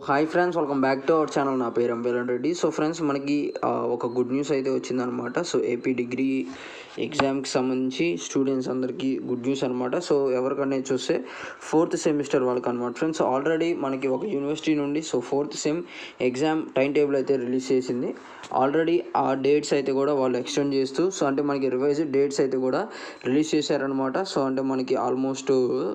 hi friends welcome back to our channel నా పేరు ఎంవేలన్ Reddy so friends మనకి ఆ, ఒక గుడ్ న్యూస్ అయితే వచ్చిందనమాట సో ఏపీ డిగ్రీ ఎగ్జామ్కి సంబంధించి స్టూడెంట్స్ అందరికీ గుడ్ న్యూస్ అనమాట సో ఎవరికన్నా చూస్తే ఫోర్త్ సెమిస్టర్ వాళ్ళకి అనమాట ఫ్రెండ్స్ ఆల్రెడీ మనకి ఒక యూనివర్సిటీ నుండి so fourth sem exam time table అయితే రిలీజ్ చేసింది ఆల్రెడీ ఆ డేట్స్ అయితే కూడా వాళ్ళు ఎక్స్టెండ్ చేస్తూ సో అంటే మనకి రివైజ్ డేట్స్ అయితే కూడా రిలీజ్ చేశారనమాట సో అంటే మనకి ఆల్మోస్ట్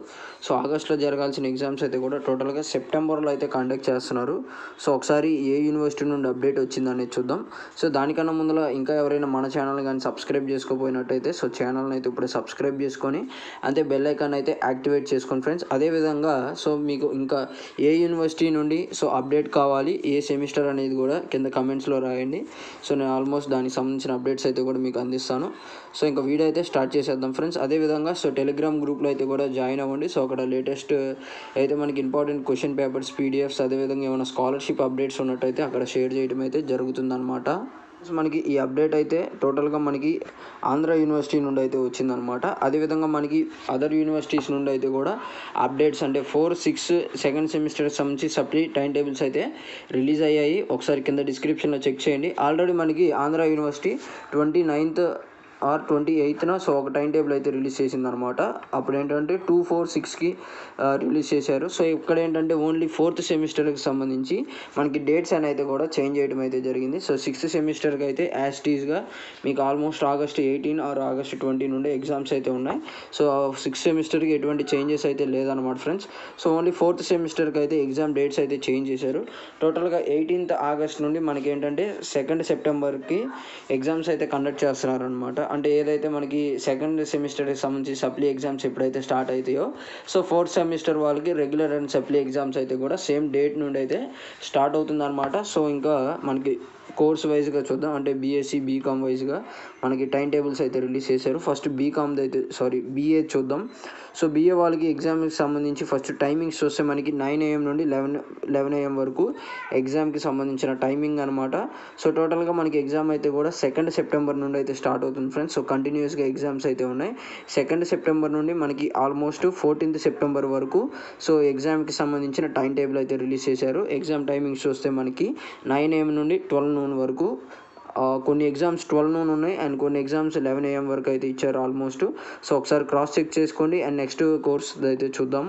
సో ఆగస్ట్లో జరగాల్సిన ఎగ్జామ్స్ అయితే కూడా టోటల్గా సెప్టెంబర్లో అయితే కండక్ట్ చేస్తున్నారు సో ఒకసారి ఏ యూనివర్సిటీ నుండి అప్డేట్ వచ్చిందనేది చూద్దాం సో దానికన్నా ముందులో ఇంకా ఎవరైనా మన ఛానల్ కానీ సబ్స్క్రైబ్ చేసుకోపోయినట్టయితే సో ఛానల్ని అయితే ఇప్పుడు సబ్స్క్రైబ్ చేసుకొని అంతే బెల్ ఐకాన్ అయితే యాక్టివేట్ చేసుకోండి ఫ్రెండ్స్ అదేవిధంగా సో మీకు ఇంకా ఏ యూనివర్సిటీ నుండి సో అప్డేట్ కావాలి ఏ సెమిస్టర్ అనేది కూడా కింద కమెంట్స్లో రాయండి సో నేను ఆల్మోస్ట్ దానికి సంబంధించిన అప్డేట్స్ అయితే కూడా మీకు అందిస్తాను సో ఇంకా వీడియో అయితే స్టార్ట్ చేసేద్దాం ఫ్రెండ్స్ అదేవిధంగా సో టెలిగ్రామ్ గ్రూప్లో అయితే కూడా జాయిన్ అవ్వండి సో అక్కడ లేటెస్ట్ అయితే మనకి ఇంపార్టెంట్ క్వశ్చన్ పేపర్స్ పీడిఎఫ్స్ అదేవిధంగా ఏమైనా స్కాలర్షిప్ అప్డేట్స్ ఉన్నట్టయితే అక్కడ షేర్ చేయడం అయితే జరుగుతుందన్నమాట సో మనకి ఈ అప్డేట్ అయితే టోటల్గా మనకి ఆంధ్ర యూనివర్సిటీ నుండి అయితే వచ్చిందనమాట అదేవిధంగా మనకి అదర్ యూనివర్సిటీస్ నుండి అయితే కూడా అప్డేట్స్ అంటే ఫోర్ సిక్స్ సెకండ్ సెమిస్టర్ సంబంధించి సప్లీ టైం టేబుల్స్ అయితే రిలీజ్ అయ్యాయి ఒకసారి కింద డిస్క్రిప్షన్లో చెక్ చేయండి ఆల్రెడీ మనకి Andhra university twenty ninth or twenty ఎయిత్న సో ఒక టైం టేబుల్ అయితే రిలీజ్ చేసిందనమాట అప్పుడు ఏంటంటే టూ ఫోర్ సిక్స్కి రిలీజ్ చేశారు సో ఇక్కడ ఏంటంటే ఓన్లీ ఫోర్త్ సెమిస్టర్కి సంబంధించి మనకి డేట్స్ అని అయితే కూడా చేంజ్ చేయడం అయితే జరిగింది సో సిక్స్త్ సెమిస్టర్కి అయితే యాజ్ టీజ్గా మీకు almost August eighteen or August twenty నుండి ఎగ్జామ్స్ అయితే ఉన్నాయి సో సిక్స్త్ సెమిస్టర్కి ఎటువంటి చేంజెస్ అయితే లేదన్నమాట ఫ్రెండ్స్ సో ఓన్లీ ఫోర్త్ సెమిస్టర్కి అయితే ఎగ్జామ్ డేట్స్ అయితే చేంజ్ చేశారు టోటల్గా ఎయిటీన్త్ ఆగస్ట్ నుండి మనకి ఏంటంటే సెకండ్ సెప్టెంబర్కి ఎగ్జామ్స్ అయితే కండక్ట్ చేస్తున్నారు అనమాట అంటే ఏదైతే మనకి సెకండ్ సెమిస్టర్కి సంబంధించి సప్లీ ఎగ్జామ్స్ ఎప్పుడైతే స్టార్ట్ అవుతాయో సో ఫోర్త్ సెమిస్టర్ వాళ్ళకి రెగ్యులర్ అండ్ సప్లీ ఎగ్జామ్స్ అయితే కూడా సేమ్ డేట్ నుండి అయితే స్టార్ట్ అవుతుందన్నమాట సో ఇంకా మనకి కోర్స్ వైజ్గా చూద్దాం అంటే బీఎస్సీ బీకామ్ వైజ్గా మనకి టైం టేబుల్స్ అయితే రిలీజ్ చేశారు ఫస్ట్ బీకామ్ది అయితే సారీ బీఏ చూద్దాం సో బీఏ వాళ్ళకి ఎగ్జామ్కి సంబంధించి ఫస్ట్ టైమింగ్స్ చూస్తే మనకి నైన్ ఏఎం నుండి లెవెన్ లెవెన్ ఏఎం వరకు ఎగ్జామ్కి సంబంధించిన టైమింగ్ అనమాట సో టోటల్గా మనకి ఎగ్జామ్ అయితే కూడా సెకండ్ సెప్టెంబర్ నుండి అయితే స్టార్ట్ అవుతుంది ఫ్రెండ్స్ సో కంటిన్యూస్గా ఎగ్జామ్స్ అయితే ఉన్నాయి సెకండ్ సెప్టెంబర్ నుండి మనకి ఆల్మోస్ట్ ఫోర్టీన్త్ సెప్టెంబర్ వరకు సో ఎగ్జామ్కి సంబంధించిన టైం టేబుల్ అయితే రిలీజ్ చేశారు ఎగ్జామ్ టైమింగ్స్ చూస్తే మనకి నైన్ ఏఎం నుండి ట్వెల్వ్ నూన్ వరకు ఆ, కొన్ని ఎగ్జామ్స్ ట్వెల్వ్ నూన్ ఉన్నాయి అండ్ కొన్ని ఎగ్జామ్స్ లెవెన్ ఏఎం వరకు అయితే ఇచ్చారు ఆల్మోస్ట్ సో ఒకసారి క్రాస్ చెక్ చేసుకోండి అండ్ నెక్స్ట్ కోర్స్ అయితే చూద్దాం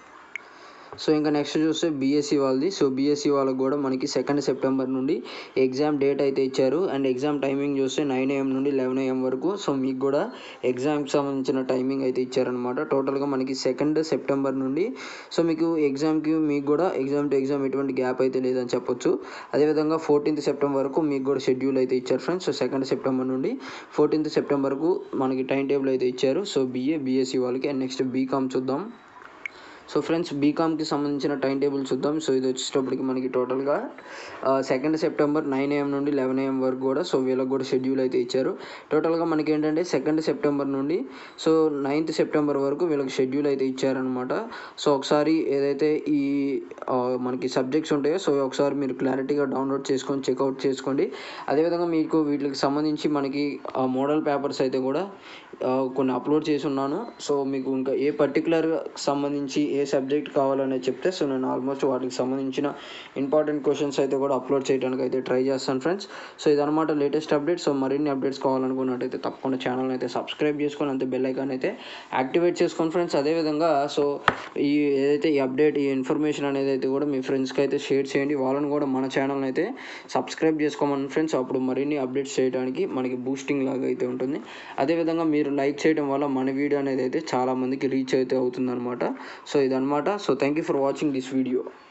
సో ఇంకా నెక్స్ట్ చూస్తే బీఎస్సీ వాళ్ళది సో బీఎస్సీ వాళ్ళకి కూడా మనకి సెకండ్ సెప్టెంబర్ నుండి ఎగ్జామ్ డేట్ అయితే ఇచ్చారు అండ్ ఎగ్జామ్ టైమింగ్ చూస్తే నైన్ ఏఎం నుండి లెవెన్ ఏఎం వరకు సో మీకు కూడా ఎగ్జామ్కి సంబంధించిన టైమింగ్ అయితే ఇచ్చారనమాట టోటల్గా మనకి సెకండ్ సెప్టెంబర్ నుండి సో మీకు ఎగ్జామ్కి మీకు కూడా ఎగ్జామ్ టు ఎగ్జామ్ ఎటువంటి గ్యాప్ అయితే లేదని చెప్పొచ్చు అదేవిధంగా ఫోర్టీన్త్ సెప్టెంబర్ వరకు మీకు కూడా షెడ్యూల్ అయితే ఇచ్చారు ఫ్రెండ్స్ సో సెకండ్ సెప్టెంబర్ నుండి ఫోర్టీన్త్ సెప్టెంబర్కు మనకి టైం టేబుల్ అయితే ఇచ్చారు సో బీఏ బీఎస్సీ వాళ్ళకి అండ్ నెక్స్ట్ బీకామ్ చూద్దాం సో ఫ్రెండ్స్ బీకామ్కి సంబంధించిన టైం టేబుల్ చూద్దాం సో ఇది వచ్చేటప్పటికి మనకి టోటల్గా సెకండ్ సెప్టెంబర్ నైన్ ఏఎం నుండి లెవెన్ ఏఎం వరకు కూడా సో వీళ్ళకి కూడా షెడ్యూల్ అయితే ఇచ్చారు టోటల్గా మనకి ఏంటంటే సెకండ్ సెప్టెంబర్ నుండి సో నైన్త్ సెప్టెంబర్ వరకు వీళ్ళకి షెడ్యూల్ అయితే ఇచ్చారనమాట సో ఒకసారి ఏదైతే ఈ ఆ, మనకి సబ్జెక్ట్స్ ఉంటాయో సో ఒకసారి మీరు క్లారిటీగా డౌన్లోడ్ చేసుకొని చెక్అవుట్ చేసుకోండి అదేవిధంగా మీకు వీటికి సంబంధించి మనకి మోడల్ పేపర్స్ అయితే కూడా ఆ, కొన్ని అప్లోడ్ చేసి ఉన్నాను సో మీకు ఇంకా ఏ పర్టికులర్ సంబంధించి ఏ సబ్జెక్ట్ కావాలనేది చెప్తే సో నేను ఆల్మోస్ట్ వాటికి సంబంధించిన ఇంపార్టెంట్ క్వశ్చన్స్ అయితే కూడా అప్లోడ్ చేయడానికి అయితే ట్రై చేస్తాను ఫ్రెండ్స్ సో ఇదనమాట లేటెస్ట్ అప్డేట్ సో మరిన్ని అప్డేట్స్ కావాలనుకున్నట్టయితే తప్పకుండా ఛానల్ అయితే సబ్స్క్రైబ్ చేసుకొని అంతే బెల్ ఐకాన్ అయితే యాక్టివేట్ చేసుకోండి ఫ్రెండ్స్ అదేవిధంగా సో ఈ ఏదైతే ఈ అప్డేట్ ఈ ఇన్ఫర్మేషన్ అనేది అయితే కూడా మీ ఫ్రెండ్స్కి అయితే షేర్ చేయండి వాళ్ళని కూడా మన ఛానల్ అయితే సబ్స్క్రైబ్ చేసుకోమని ఫ్రెండ్స్ అప్పుడు మరిన్ని అప్డేట్స్ చేయడానికి మనకి బూస్టింగ్ లాగా అయితే ఉంటుంది అదేవిధంగా మీరు లైక్ చేయడం వల్ల మన వీడియో అనేది అయితే చాలా మందికి రీచ్ అయితే అవుతుంది అనమాట సో ఇదనమాట so thank you for watching this video